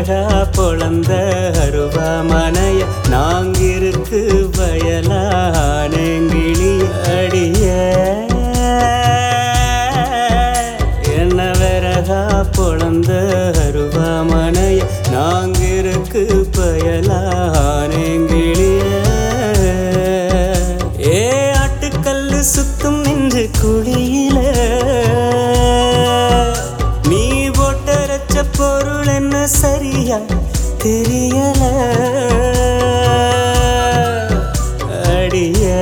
விறகா பொழந்த அருவாமனைய நாங்கிருக்கு வயலானங்கிளி அடிய என்ன விறகா பொழந்த அருவாமனைய நாங்கிருக்கு பயலானங்கிளிய ஏ ஆட்டுக்கல்லு சுத்தும் நின்று குழியில நீ போட்டரைச்ச பொருள் என்ன சரியா தெரியல அடிய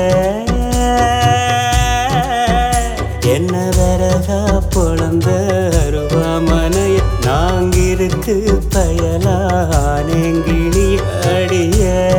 என்ன வரகா பொழந்த அருவாமனைய நாங்கிருக்கு பயலானங்கிளி அடிய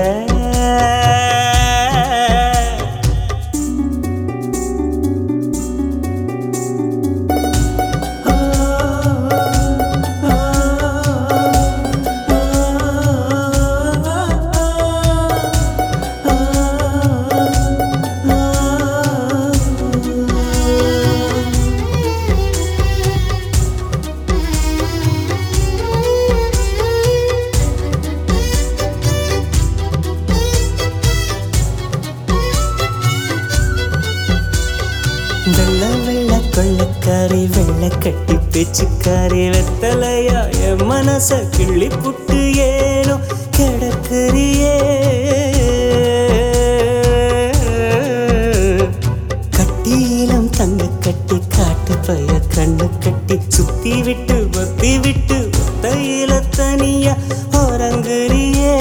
வெள்ள வெள்ள கொள்ளக்காரி வெள்ள கட்டி பேச்சுக்காரி வெத்தலையா என் மனச கிள்ளி புட்டு ஏனோ கிடக்குறியே கட்டியிலம் தங்க கட்டி காட்டு பைய கண்ணு கட்டி சுத்தி விட்டு ஒத்தி விட்டு ஒத்தையில தனியா உறங்குறியே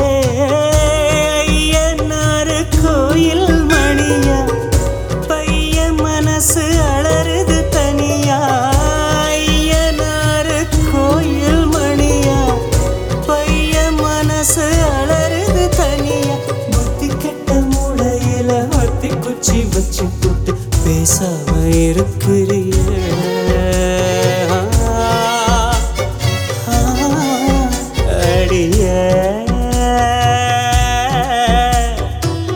ஐயனாரு கோயில் மணியா பையன் மனசு அலறுது தனியா ஐயனாரு கோயில் மணியா பையன் மனசு அலறுது தனியா புத்தி கெட்ட மூளையில ஒத்தி குச்சி வச்சு போட்டு பேசாம இருக்கிறிய அடிய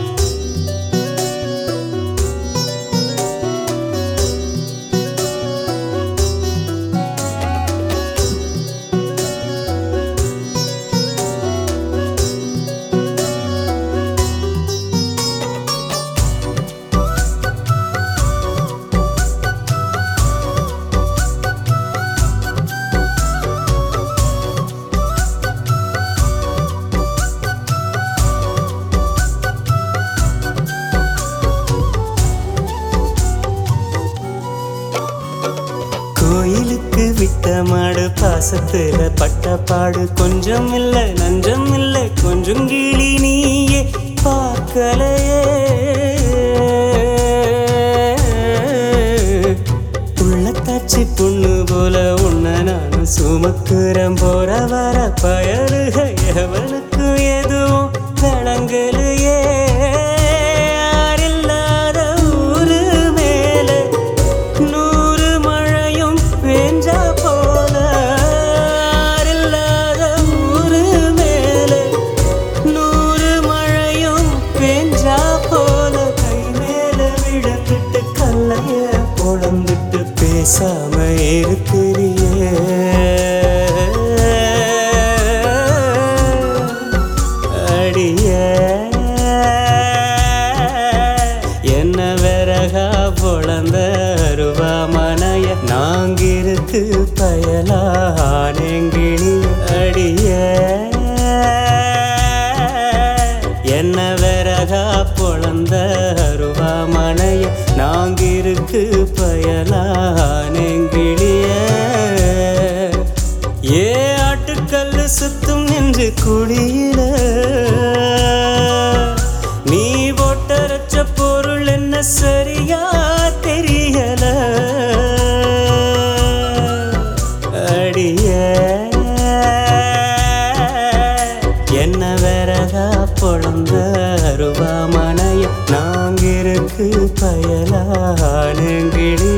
கோயிலுக்கு விட்ட மாடு பாசத்துல பட்ட பாடு கொஞ்சம் இல்ல நஞ்சம் இல்ல கொஞ்சம் கிளி நீயே பார்க்கலையே உள்ளத்தாச்சி பொண்ணு போல உன்னை நான் சுமக்குறேன் போற வர பயலுக எவனுக்கு எதுவும் விளங்கலையே யாரில்லாத ஊரு மேல நூறு மழையும் பெஞ்சா போல யாரில்லாத ஊரு மேல நூறு மழையும் பெஞ்சா போல கை மேல விழுந்துட்டு கல்லைய பொழந்துட்டு பேசாம இருக்கிறியே அடிய என்ன விறகா பொழந்த அருவாமனைய நாங்கிருக்கு பயலானங்கிளி அடிய என்ன விறகா பொழந்த அருவாமனைய நாங்கிருக்கு பயலானங்கிளிய ஏ ஆட்டுக்கல்லு சுத்தும் நின்று குழியில நீ போட்டரைச்ச பொருள் என்ன சரியா தெரியல அடிய என்ன விறகா பொழந்த அருவாமனைய நாங்கிருக்கு பயலானங்கிளி